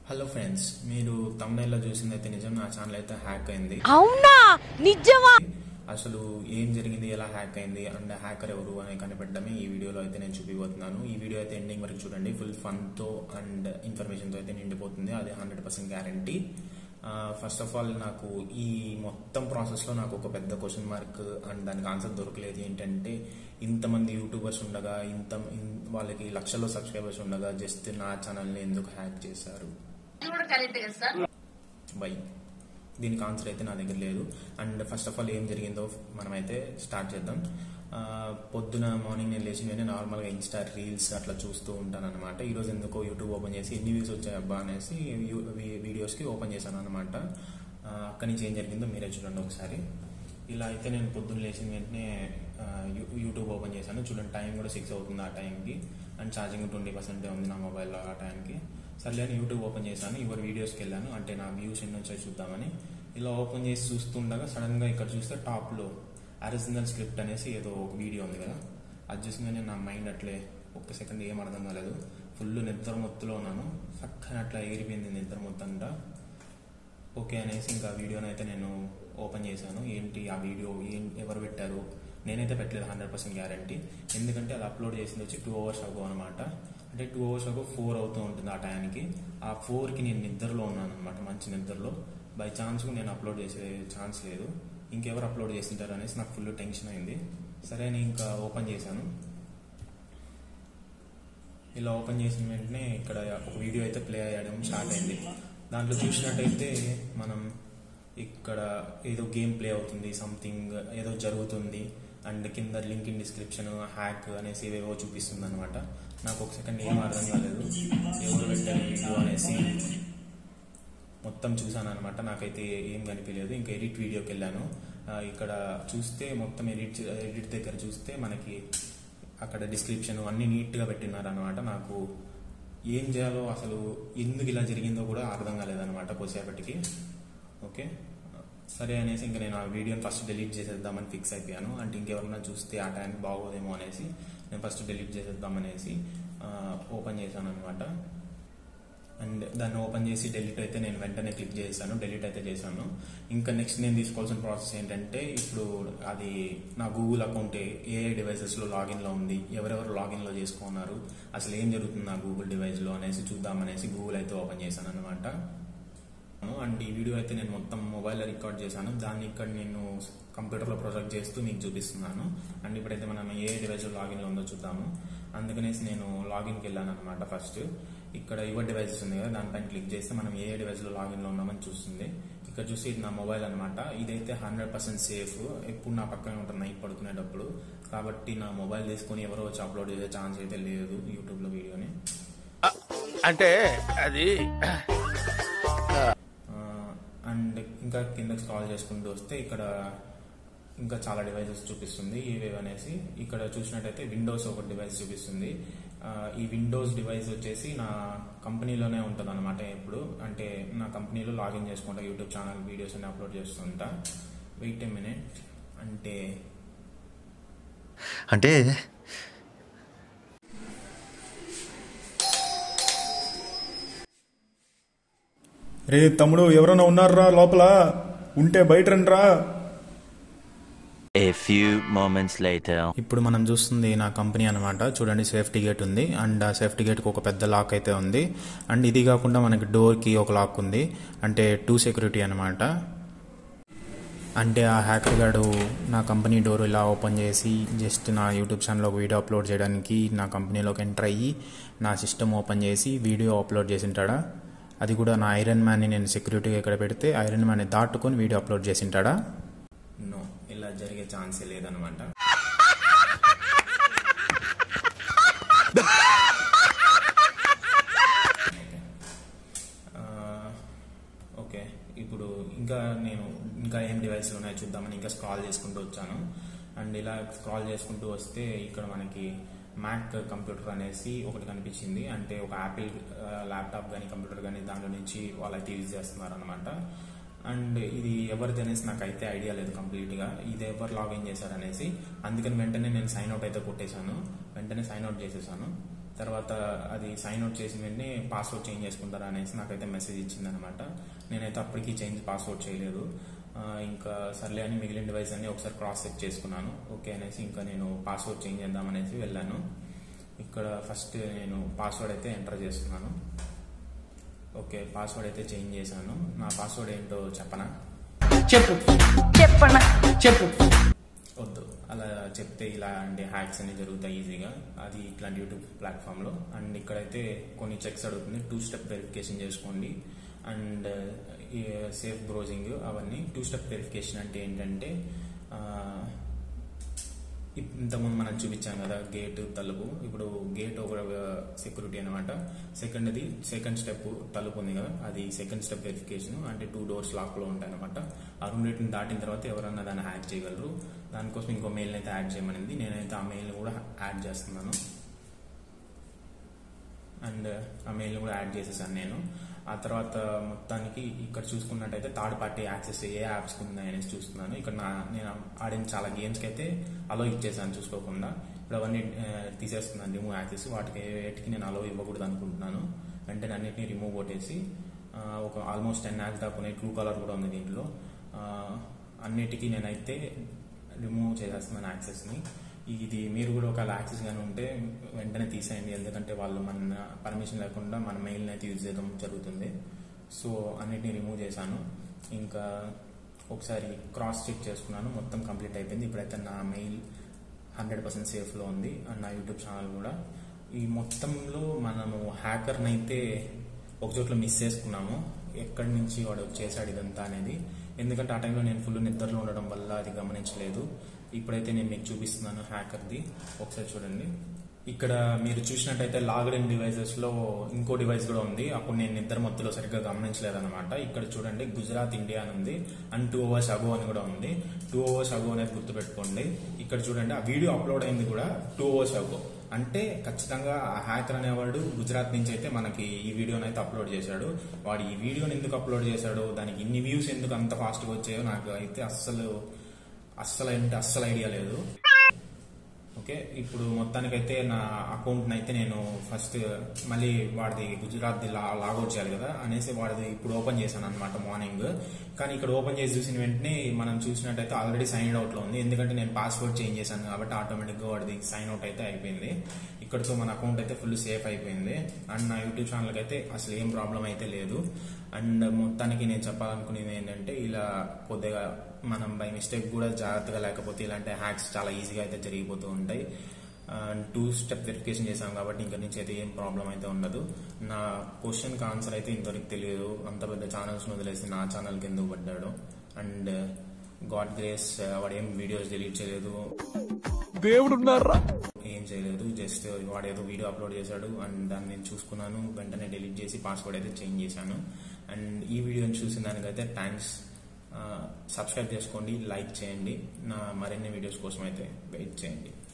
Hello friends మీరు తమిళలో చూసిందైతే నిజం నా ఛానల్ అయితే హ్యాక్ అయింది అవునా నిజమా అసలు ఏం జరిగింది ఎలా హ్యాక్ అయింది అండ్ హ్యాకర్ ఎవరు అని కనిపెట్టడమే ఈ వీడియోలో అయితే నేను చూపిపోతున్నాను ఈ వీడియో అయితే ఎండింగ్ వరకు చూడండి ఫుల్ ఫన్ తో అండ్ ఇన్ఫర్మేషన్ తో అయితే నిండిపోతుంది అది hundred percent guarantee first of all నాకు ఈ మొత్తం ప్రాసెస్ లో నాకు ఒక పెద్ద క్వశ్చన్ మార్క్ అండ్ దానికి ఆన్సర్ దొరకలేదు ఏంటంటే ఇంతమంది యూట్యూబర్స్ ఉండగా ఇంత ఇన్- వాళ్ళకి లక్షల్లో సబ్స్క్రైబర్స్ ఉండగా జస్ట్ నా ఛానల్ ని ఎందుకు హ్యాక్ చేశారు ఇది కూడా కరెక్ట్ కదా సార్ బై దీనికి ఆన్సర్ అయితే నా దగ్గర లేదు అండ్ ఫస్ట్ ఆఫ్ ఆల్ ఏం జరిగిందో మనమైతే స్టార్ట్ చేద్దాం ఆ, పొద్దున మార్నింగ్ నేను లేచి నేను నార్మల్గా ఇన్స్టా రీల్స్ అట్లా చూస్తూ ఉంటాను అనమాట ఈరోజు ఎందుకో యూట్యూబ్ ఓపెన్ చేసి ఎన్ని వ్యూస్ వచ్చాయి అబ్బా అనేసి యూ- వీ- వీడియోస్కి ఓపెన్ చేశాను అనమాట అక్కడి నుంచి ఏం జరిగిందో మీరే చూడండి ఒకసారి ఇలా అయితే నేను పొద్దున్న లేచిన వెంటనే ఆ, యూ- యూట్యూబ్ ఓపెన్ చేశాను చూడండి టైం కూడా సిక్స్ అవుతుంది ఆ టైంకి అండ్ ఛార్జింగ్ ట్వంటీ పర్సెంట్ ఉంది నా మొబైల్లో ఆ టైంకి సర్లే అని యూట్యూబ్ ఓపెన్ చేశాను ఎవరి వీడియోస్కి వెళ్ళాను అంటే నా వ్యూస్ ఎన్ని వచ్చాయి చూద్దామని ఇలా ఓపెన్ చేసి చూస్తుండగా సడన్ గా ఇక్కడ చూస్తే టాప్ లో అరిజినల్ స్క్రిప్ట్ అనేసి ఏదో ఒక వీడియో ఉంది కదా అది చూసిందని నా మైండ్ అట్లే ఒక్క సెకండ్ ఏం అర్థం కాలేదు ఫుల్ నిద్ర మొత్తులో ఉన్నాను చక్కని అట్లా ఎగిరిపోయింది నిద్ర మొత్తంగా ఓకే అనేసి ఇంకా వీడియోని అయితే నేను ఓపెన్ చేశాను ఏంటి ఆ వీడియో ఏం ఎవరు పెట్టారు నేనైతే పెట్టలేదు హండ్రెడ్ పర్సెంట్ గ్యారంటీ ఎందుకంటే అది అప్లోడ్ చేసింది వచ్చి టూ అవర్స్ అగో అనమాట అంటే టూ అవర్స్ అగో ఫోర్ అవుతూ ఉంటుంది ఆ టైంకి ఆ ఫోర్కి నేను నిద్రలో ఉన్నాను అనమాట మంచి నిద్రలో బై ఛాన్స్ నేను అప్లోడ్ చేసే ఛాన్స్ లేదు ఇంకెవరు అప్లోడ్ చేసింటారు అనేసి నాకు ఫుల్ టెన్షన్ అయింది సరే అని ఇంకా ఓపెన్ చేశాను ఇలా ఓపెన్ చేసిన వెంటనే ఇక్కడ ఒక వీడియో అయితే ప్లే అయ్యడం స్టార్ట్ అయింది దాంట్లో చూసినట్టయితే మనం ఇక్కడ ఏదో గేమ్ ప్లే అవుతుంది సంథింగ్ ఏదో జరుగుతుంది అండ్ కింద లింక్ ఇన్ డిస్క్రిప్షన్ హ్యాక్ అనేసి ఏవేవో చూపిస్తుంది అనమాట నాకు ఒక సెకండ్ ఏం అర్థం కాలేదు ఎవరు పెట్టారు ఈ వీడియో అనేసి మొత్తం చూసాను అనమాట నాకైతే ఏం కనిపించలేదు ఇంకా ఎడిట్ వీడియోకి వెళ్ళాను ఆ, ఇక్కడ చూస్తే మొత్తం ఎడిట్ ఎడిట్ దగ్గర చూస్తే మనకి అక్కడ డిస్క్రిప్షన్ అన్ని నీట్ గా పెట్టినారు అనమాట నాకు ఏం చేయాలో అసలు ఎందుకు ఇలా జరిగిందో కూడా అర్థం కాలేదన్నమాట కొద్దిసేపటికి ఓకే సరే అనేసి ఇంకా నేను ఆ వీడియోని ఫస్ట్ డిలీట్ చేసేద్దామని ఫిక్స్ అయిపోయాను అంటే ఇంకెవరన్నా చూస్తే ఆ టైంకి బాగోదేమో అనేసి నేను ఫస్ట్ డిలీట్ చేసేద్దామనేసి ఓపెన్ చేశాను అనమాట అండ్ దాన్ని ఓపెన్ చేసి డెలీట్ అయితే నేను వెంటనే క్లిక్ చేశాను డెలీట్ అయితే చేశాను ఇంకా నెక్స్ట్ నేను తీసుకోవాల్సిన ప్రాసెస్ ఏంటంటే ఇప్పుడు అది నా గూగుల్ అకౌంట్ ఏ ఏ డివైసెస్ లో లాగిన్ లో ఉంది ఎవరెవరు లాగిన్ లో చేసుకున్నారు అసలు ఏం జరుగుతుంది నా గూగుల్ డివైస్ లో అనేసి చూద్దామనేసి గూగుల్ అయితే ఓపెన్ చేశాను అనమాట అండ్ ఈ వీడియో అయితే నేను మొత్తం మొబైల్లో రికార్డ్ చేశాను దాన్ని ఇక్కడ నేను కంప్యూటర్లో ప్రొజెక్ట్ చేస్తూ మీకు చూపిస్తున్నాను అండ్ ఇప్పుడైతే మనం ఏ డివైస్ లాగిన్ లో ఉందో చూద్దాము అందుకనేసి నేను లాగిన్కి వెళ్ళాను అనమాట ఫస్ట్ ఇక్కడ యువర్ డివైసెస్ ఉంది కదా దానిపైన క్లిక్ చేస్తే మనం ఏ డివైస్ లో లాగిన్ లో ఉన్నామని చూస్తుంది ఇక్కడ చూస్తే ఇది నా మొబైల్ అనమాట ఇదైతే హండ్రెడ్ పర్సెంట్ సేఫ్ ఎప్పుడు నా పక్కనే ఉంటుంది నైట్ పడుకునేటప్పుడు కాబట్టి నా మొబైల్ తీసుకొని ఎవరో వచ్చి అప్లోడ్ చేసే ఛాన్స్ అయితే లేదు యూట్యూబ్ లో వీడియోని అంటే అది అండ్ ఇంకా కింద స్క్రాల్ చేసుకుంటూ వస్తే ఇక్కడ ఇంకా చాలా డివైసెస్ చూపిస్తుంది ఏవేవి అనేసి ఇక్కడ చూసినట్టయితే విండోస్ ఒక డివైస్ చూపిస్తుంది ఆ, ఈ విండోస్ డివైస్ వచ్చేసి నా కంపెనీలోనే ఉంటుంది అనమాట ఎప్పుడు అంటే నా కంపెనీలో లాగిన్ చేసుకుంటా యూట్యూబ్ ఛానల్ వీడియోస్ అన్ని అప్లోడ్ చేస్తుంటా వెయిట్ ఏ మినిట్ అంటే అంటే రే తమ్ముడు ఎవరైనా ఉన్నారా లోపల ఉంటే బయట రండిరా A few moments later. ఇప్పుడు మనం చూస్తుంది నా కంపెనీ అనమాట చూడండి సేఫ్టీ గేట్ ఉంది అండ్ ఆ సేఫ్టీ గేట్కి ఒక పెద్ద లాక్ అయితే ఉంది అండ్ ఇది కాకుండా మనకి డోర్కి ఒక లాక్ ఉంది అంటే టూ సెక్యూరిటీ అనమాట అంటే ఆ హ్యాకర్ గాడు నా కంపెనీ డోర్ ఇలా ఓపెన్ చేసి జస్ట్ నా యూట్యూబ్ ఛానల్లో ఒక వీడియో అప్లోడ్ చేయడానికి నా కంపెనీలోకి ఎంటర్ అయ్యి నా సిస్టమ్ ఓపెన్ చేసి వీడియో అప్లోడ్ చేసింటాడా అది కూడా నా ఐరన్ మ్యాన్ని నేను సెక్యూరిటీగా ఇక్కడ పెడితే ఐరన్ మ్యాన్ని దాటుకొని వీడియో అప్లోడ్ చేసింటాడా నో ఇలా జరిగే ఛాన్సే లేదనమాట ఆ, ఓకే ఇప్పుడు ఇంకా నేను ఇంకా ఏం డివైస్లు ఉన్నాయో చూద్దామని ఇంకా స్క్రాల్ చేసుకుంటూ వచ్చాను అండ్ ఇలా స్క్రాల్ చేసుకుంటూ వస్తే ఇక్కడ మనకి మ్యాక్ కంప్యూటర్ అనేసి ఒకటి కనిపించింది అంటే ఒక యాపిల్ ల్యాప్టాప్ కానీ కంప్యూటర్ కానీ దాంట్లో నుంచి వాళ్ళైతే యూజ్ చేస్తున్నారు అనమాట అండ్ ఇది ఎవరిది అనేసి నాకు అయితే ఐడియా లేదు కంప్లీట్ గా ఇది ఎవరు లాగిన్ చేశారనేసి అందుకని వెంటనే నేను సైన్ అవుట్ అయితే కొట్టేశాను వెంటనే సైన్ అవుట్ చేసేసాను తర్వాత అది సైన్ అవుట్ చేసిన వెంటనే పాస్వర్డ్ చేంజ్ చేసుకుంటారా అనేసి నాకైతే మెసేజ్ ఇచ్చింది అనమాట నేనైతే అప్పటికి చేంజ్ పాస్వర్డ్ చేయలేదు ఆ, ఇంకా సర్లే అని మిగిలిన డివైస్ అన్ని ఒకసారి క్రాస్ చెక్ చేసుకున్నాను ఓకే అనేసి ఇంకా నేను పాస్వర్డ్ చేంజ్ చేద్దామనేసి వెళ్ళాను ఇక్కడ ఫస్ట్ నేను పాస్వర్డ్ అయితే ఎంటర్ చేస్తున్నాను ఓకే పాస్వర్డ్ అయితే చేంజ్ చేశాను నా పాస్వర్డ్ ఏంటో చెప్పనా చెప్పు చెప్పన్న చెప్పు వద్దు అలా చెప్తే ఇలాంటి హ్యాక్స్ అన్ని జరుగుతాయి ఈజీగా అది ఇట్లాంటి యూట్యూబ్ ప్లాట్ఫామ్లో అండ్ ఇక్కడైతే కొన్ని చెక్స్ అడుగుతుంది టూ స్టెప్ వెరిఫికేషన్ చేసుకోండి అండ్ సేఫ్ బ్రౌజింగ్ అవన్నీ టూ స్టెప్ వెరిఫికేషన్ అంటే ఏంటంటే ఆ, ఇప్- ఇంతకుముందు మనం చూపించాం కదా గేట్ తలుపు ఇప్పుడు గేట్ ఒక సెక్యూరిటీ అనమాట సెకండ్ది సెకండ్ స్టెప్ తలుపు ఉంది కదా అది సెకండ్ స్టెప్ వెరిఫికేషన్ అంటే టూ డోర్స్ లాక్ లో ఉంటాయి అనమాట ఆ రెండింటిని దాటిన తర్వాత ఎవరన్నా దాన్ని హ్యాక్ చేయగలరు దానికోసం ఇంకో మెయిల్ అయితే యాడ్ చేయమనింది నేనైతే ఆ మెయిల్ కూడా యాడ్ చేస్తున్నాను అండ్ ఆ మెయిల్ కూడా యాడ్ చేసేసాను నేను ఆ తర్వాత మొత్తానికి ఇక్కడ చూసుకున్నట్టయితే థర్డ్ పార్టీ యాక్సెస్ ఏ యాప్స్ ఉన్నాయి అనేసి చూస్తున్నాను ఇక్కడ నా నేను ఆడిన చాలా గేమ్స్కి అయితే అలో ఇచ్చేసాను చూసుకోకుండా ఇప్పుడు అవన్నీ ఆ, తీసేస్తున్నాను రిమూవ్ యాక్సెస్ వాటికి వేటికి నేను అలో ఇవ్వకూడదు అనుకుంటున్నాను వెంటనే అన్నిటిని రిమూవ్ కొట్టేసి ఆ, ఒక ఆల్మోస్ట్ టెన్ యాప్స్ దాకా ఉన్నాయి ట్రూ కలర్ కూడా ఉంది దీంట్లో ఆ, అన్నిటికీ నేనైతే రిమూవ్ చేసేస్తున్నాను యాక్సెస్ని ఇది మీరు కూడా ఒకవేళ యాక్సెస్ కానీ ఉంటే వెంటనే తీసేయండి ఎందుకంటే వాళ్ళు మన పర్మిషన్ లేకుండా మన మెయిల్ని అయితే యూజ్ చేయడం జరుగుతుంది సో అన్నిటిని రిమూవ్ చేశాను ఇంకా ఒకసారి క్రాస్ చెక్ చేసుకున్నాను మొత్తం కంప్లీట్ అయిపోయింది ఇప్పుడైతే నా మెయిల్ హండ్రెడ్ పర్సెంట్ సేఫ్లో ఉంది అండ్ నా యూట్యూబ్ ఛానల్ కూడా ఈ మొత్తంలో మనము హ్యాకర్ని అయితే ఒక చోట్ల మిస్ చేసుకున్నాము ఎక్కడి నుంచి వాడు చేశాడు ఇదంతా అనేది ఎందుకంటే ఆ టైంలో నేను ఫుల్ నిద్రలో ఉండడం వల్ల అది గమనించలేదు ఇప్పుడైతే నేను మీకు చూపిస్తున్నాను హ్యాకర్ది ఒకసారి చూడండి ఇక్కడ మీరు చూసినట్టయితే లాగ్డ్ ఇన్ డివైసెస్ లో ఇంకో డివైస్ కూడా ఉంది అప్పుడు నేను నిద్ర మత్తులో సరిగ్గా గమనించలేదన్నమాట ఇక్కడ చూడండి గుజరాత్ ఇండియా అని ఉంది అండ్ టూ అవర్స్ అగో అని కూడా ఉంది టూ అవర్స్ అగో అనేది గుర్తుపెట్టుకోండి ఇక్కడ చూడండి ఆ వీడియో అప్లోడ్ అయింది కూడా టూ అవర్స్ అగో అంటే ఖచ్చితంగా ఆ హ్యాకర్ అనేవాడు గుజరాత్ నుంచి అయితే మనకి ఈ వీడియోని అయితే అప్లోడ్ చేశాడు వాడు ఈ వీడియోని ఎందుకు అప్లోడ్ చేశాడు దానికి ఇన్ని వ్యూస్ ఎందుకు అంత ఫాస్ట్గా వచ్చాయో నాకు అయితే అస్సలు అస్సలు అంటే అస్సలు ఐడియా లేదు ఓకే ఇప్పుడు మొత్తానికైతే నా అకౌంట్ అయితే నేను ఫస్ట్ మళ్ళీ వాడిది గుజరాత్ లాగౌట్ చేయాలి కదా అనేసి వాడిది ఇప్పుడు ఓపెన్ చేశాను అనమాట మార్నింగ్ కానీ ఇక్కడ ఓపెన్ చేసి చూసిన వెంటనే మనం చూసినట్టయితే ఆల్రెడీ సైన్ అవుట్ లో ఉంది ఎందుకంటే నేను పాస్వర్డ్ చేంజ్ చేశాను కాబట్టి ఆటోమేటిక్ గా వాడిది సైన్ అవుట్ అయితే అయిపోయింది ఇక్కడతో మన అకౌంట్ అయితే ఫుల్ సేఫ్ అయిపోయింది అండ్ నా యూట్యూబ్ ఛానల్కి అయితే అసలు ఏం ప్రాబ్లం అయితే లేదు అండ్ మొత్తానికి నేను చెప్పాలనుకునేది ఏంటంటే ఇలా కొద్దిగా మనం బై మిస్టేక్ కూడా జాగ్రత్తగా లేకపోతే ఇలాంటి హ్యాక్స్ చాలా ఈజీగా అయితే జరిగిపోతూ ఉంటాయి టూ స్టెప్ వెరిఫికేషన్ చేశాం కాబట్టి ఇంకా నుంచి అయితే ఏం ప్రాబ్లం అయితే ఉండదు నా క్వశ్చన్కి ఆన్సర్ అయితే ఇంతవరకు తెలియదు అంత పెద్ద ఛానల్స్ వదిలేసి నా ఛానల్కి ఎందుకు పడ్డాడు అండ్ గాడ్ గ్రేస్ వాడు ఏం వీడియోస్ డిలీట్ చేయలేదు దేవుడున్నారా ఏం చేయలేదు జస్ట్ వాడు ఏదో వీడియో అప్లోడ్ చేశాడు అండ్ దాన్ని నేను చూసుకున్నాను వెంటనే డిలీట్ చేసి పాస్వర్డ్ అయితే చేంజ్ చేశాను అండ్ ఈ వీడియోని చూసిన దానికైతే థ్యాంక్స్ సబ్స్క్రైబ్ చేసుకోండి లైక్ చేయండి నా మరిన్ని వీడియోస్ కోసం అయితే వెయిట్ చేయండి